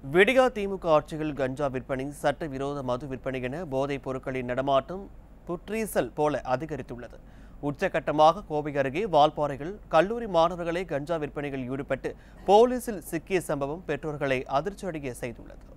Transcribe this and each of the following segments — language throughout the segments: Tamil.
விடியா திமுக ஆட்சியில் கஞ்சா விற்பனை சட்டவிரோத மது விற்பனை என போதைப் பொருட்களின் நடமாட்டம் புற்றீசல் போல அதிகரித்துள்ளது உச்சகட்டமாக கோவை அருகே வால்பாறையில் கல்லூரி மாணவர்களை கஞ்சா விற்பனையில் ஈடுபட்டு போலீசில் சிக்கிய சம்பவம் பெற்றோர்களை அதிர்ச்சியடைய செய்துள்ளது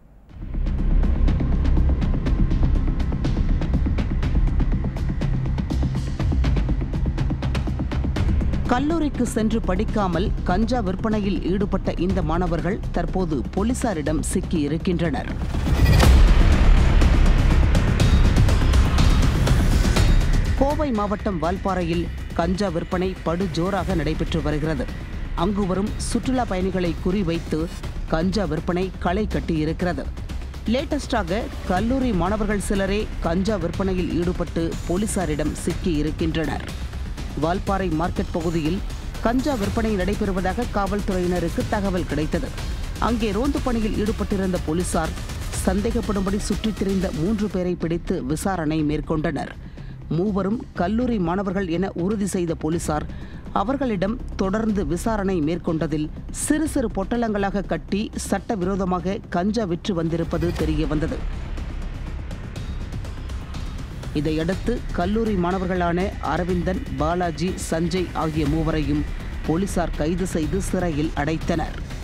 கல்லூரிக்கு சென்று படிக்காமல் கஞ்சா விற்பனையில் ஈடுபட்ட இந்த மாணவர்கள் தற்போது போலீசாரிடம் சிக்கி இருக்கின்றனர் கோவை மாவட்டம் வால்பாறையில் கஞ்சா விற்பனை படு ஜோராக நடைபெற்று வருகிறது அங்கு வரும் சுற்றுலா பயணிகளை குறிவைத்து கஞ்சா விற்பனை களை கட்டியிருக்கிறது லேட்டஸ்டாக கல்லூரி மாணவர்கள் சிலரே கஞ்சா விற்பனையில் ஈடுபட்டு போலீசாரிடம் சிக்கி இருக்கின்றனர் வால்பாறை மார்க்கெட் பகுதியில் கஞ்சா விற்பனை நடைபெறுவதாக காவல்துறையினருக்கு தகவல் கிடைத்தது அங்கே ரோந்து பணியில் ஈடுபட்டிருந்த போலீசார் சந்தேகப்படும்படி சுற்றித் திரிந்த மூன்று பேரை பிடித்து விசாரணை மேற்கொண்டனர் மூவரும் கல்லூரி மாணவர்கள் என உறுதி செய்த போலீசார் அவர்களிடம் தொடர்ந்து விசாரணை மேற்கொண்டதில் சிறு சிறு பொட்டலங்களாக கட்டி சட்டவிரோதமாக கஞ்சா விற்று வந்திருப்பது தெரிய வந்தது இதையடுத்து கல்லூரி மாணவர்களான அரவிந்தன் பாலாஜி சஞ்சய் ஆகிய மூவரையும் போலீசார் கைது செய்து சிறையில் அடைத்தனர்